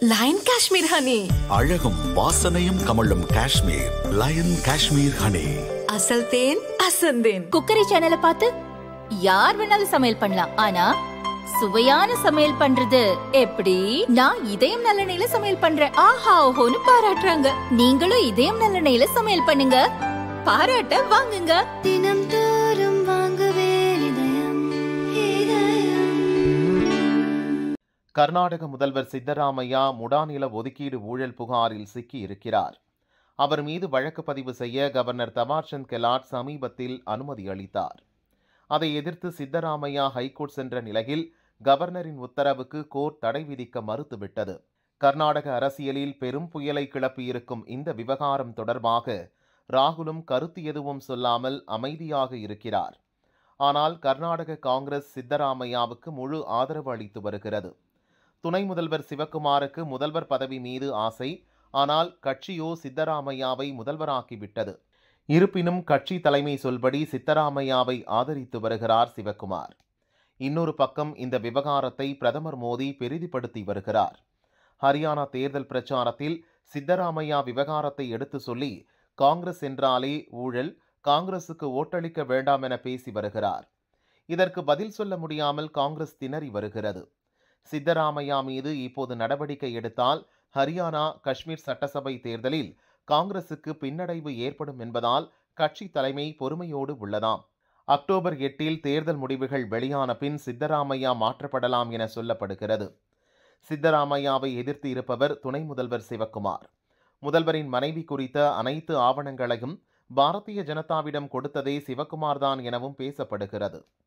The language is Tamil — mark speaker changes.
Speaker 1: லயன் காஷ்மீர் ஹனி
Speaker 2: அழகும் வாசனையும் கமழும் காஷ்மீர் லயன் காஷ்மீர் ஹனி
Speaker 1: அசல் தேன் அசந்தேன்
Speaker 3: குக்கரி சேனலை பார்த்து யார் வேணாலும் சமையல் பண்ணலாம் ஆனா சுவையான சமையல் பண்றது எப்படி நான் இதயம் நல்லெண்ணெயில சமையல் பண்றேன் ஆஹா ஓஹோன்னு பாராட்டுறாங்க நீங்களும் இதயம் நல்லெண்ணெயில சமையல் பண்ணுங்க பாராட்ட வாங்குங்க
Speaker 4: தினம் தோறும் வாங்குவே இதயம் இதயம்
Speaker 5: கர்நாடக முதல்வர் சித்தராமையா முடாநில ஒதுக்கீடு ஊழல் புகாரில் சிக்கி இருக்கிறார் அவர் மீது வழக்கு பதிவு செய்ய கவர்னர் தவார்சந்த் கெலாட் சமீபத்தில் அனுமதி அளித்தார் அதை எதிர்த்து சித்தராமையா ஹைகோர்ட் சென்ற நிலையில் கவர்னரின் உத்தரவுக்கு கோர்ட் தடை விதிக்க மறுத்துவிட்டது கர்நாடக அரசியலில் பெரும் புயலை கிளப்பியிருக்கும் இந்த விவகாரம் தொடர்பாக ராகுலும் கருத்து எதுவும் சொல்லாமல் அமைதியாக இருக்கிறார் ஆனால் கர்நாடக காங்கிரஸ் சித்தராமையாவுக்கு முழு ஆதரவு அளித்து வருகிறது துணை முதல்வர் சிவக்குமாருக்கு முதல்வர் பதவி மீது ஆசை ஆனால் கட்சியோ சித்தராமையாவை முதல்வராக்கிவிட்டது இருப்பினும் கட்சி தலைமை சொல்படி சித்தராமையாவை ஆதரித்து வருகிறார் சிவக்குமார் இன்னொரு பக்கம் இந்த விவகாரத்தை பிரதமர் மோடி பெரிதிப்படுத்தி வருகிறார் ஹரியானா தேர்தல் பிரச்சாரத்தில் சித்தராமையா விவகாரத்தை எடுத்து சொல்லி காங்கிரஸ் என்றாலே ஊழல் காங்கிரசுக்கு ஓட்டளிக்க வேண்டாம் என பேசி வருகிறார் இதற்கு பதில் சொல்ல முடியாமல் காங்கிரஸ் திணறி வருகிறது சித்தராமையா மீது இப்போது நடவடிக்கை எடுத்தால் ஹரியானா காஷ்மீர் சட்டசபை தேர்தலில் காங்கிரசுக்கு பின்னடைவு ஏற்படும் என்பதால் கட்சி தலைமை பொறுமையோடு உள்ளதாம் அக்டோபர் எட்டில் தேர்தல் முடிவுகள் வெளியான பின் சித்தராமையா மாற்றப்படலாம் என சொல்லப்படுகிறது சித்தராமையாவை எதிர்த்து இருப்பவர் துணை முதல்வர் சிவக்குமார் முதல்வரின் மனைவி குறித்த அனைத்து ஆவணங்களையும் பாரதிய ஜனதாவிடம் கொடுத்ததே சிவக்குமார்தான் எனவும் பேசப்படுகிறது